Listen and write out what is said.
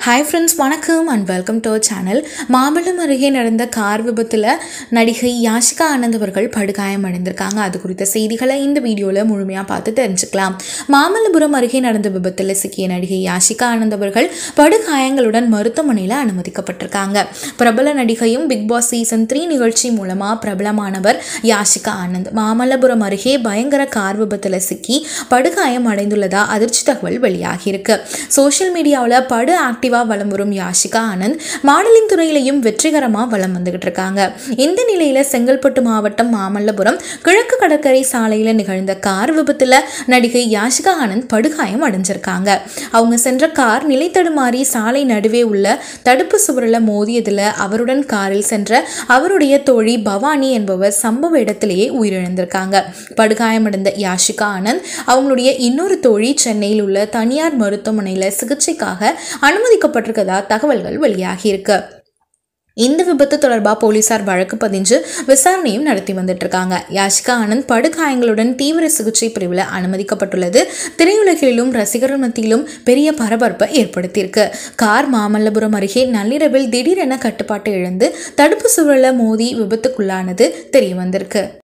hi friends வணக்கம் and welcome to our channel Mamallam அருகே நடந்த கார் விபத்தில் நடிகை யாஷிகா ஆனந்த் அவர்கள் படுகாயம் அடைந்திருக்காங்க அது குறித்த செய்திகளை இந்த வீடியோவில் முழுமையாக பார்த்து தெரிஞ்சுக்கலாம் மாமல்லபுரம் அருகே நடந்த விபத்தில் சிக்கிய நடிகை யாஷிகா ஆனந்த் அவர்கள் படுகாயங்களுடன் மருத்துவமனையில் அனுமதிக்கப்பட்டிருக்காங்க பிரபல நடிகையும் பிக் பாஸ் சீசன் த்ரீ நிகழ்ச்சி மூலமாக பிரபலமானவர் யாஷிகா ஆனந்த் மாமல்லபுரம் அருகே பயங்கர கார் விபத்தில் சிக்கி படுகாயம் அடைந்துள்ளதா அதிர்ச்சி தகவல் வெளியாகியிருக்கு சோஷியல் மீடியாவில் படு ஆக்டிவாக வலம் வரும் யாஷிகா ஆனந்த் மாடலிங் துறையிலையும் வெற்றிகரமாக வலம் வந்துகிட்டு இருக்காங்க இந்த நிலையில் செங்கல்பட்டு மாவட்டம் மாமல்லபுரம் கிழக்கு கடற்கரை சாலையில் நிகழ்ந்த கார் விபத்தில் நடிகை யாஷிகா ஆனந்த் படுகாயம் அடைஞ்சிருக்காங்க அவங்க சென்ற கார் நிலை தடுமாறி சாலை நடுவே உள்ள தடுப்பு சுவரில் மோதியதில் அவருடன் காரில் சென்ற அவருடைய தோழி பவானி என்பவர் சம்பவ இடத்திலேயே உயிரிழந்திருக்காங்க படுகாயமடைந்த யாஷிகா ஆனந்த் அவங்களுடைய இன்னொரு தோழி சென்னையில் உள்ள தனியார் மருத்துவமனையில் சிகிச்சைக்காக அனுமதிக்கப்பட்டிருக்கதா தகவல்கள் வெளியாகியிருக்கு இந்த விபத்து தொடர்பாக போலீசார் வழக்கு பதிஞ்சு விசாரணையும் நடத்தி வந்துட்டு இருக்காங்க யாஷிகா ஆனந்த் படுகாயங்களுடன் தீவிர சிகிச்சை பிரிவில் அனுமதிக்கப்பட்டுள்ளது திரையுலகிலும் ரசிகர்கள் மத்தியிலும் பெரிய பரபரப்பை ஏற்படுத்தியிருக்கு கார் மாமல்லபுரம் அருகே நள்ளிரவில் திடீரென கட்டுப்பாட்டை இழந்து தடுப்பு சுவரில் மோதி விபத்துக்குள்ளானது தெரிய வந்திருக்கு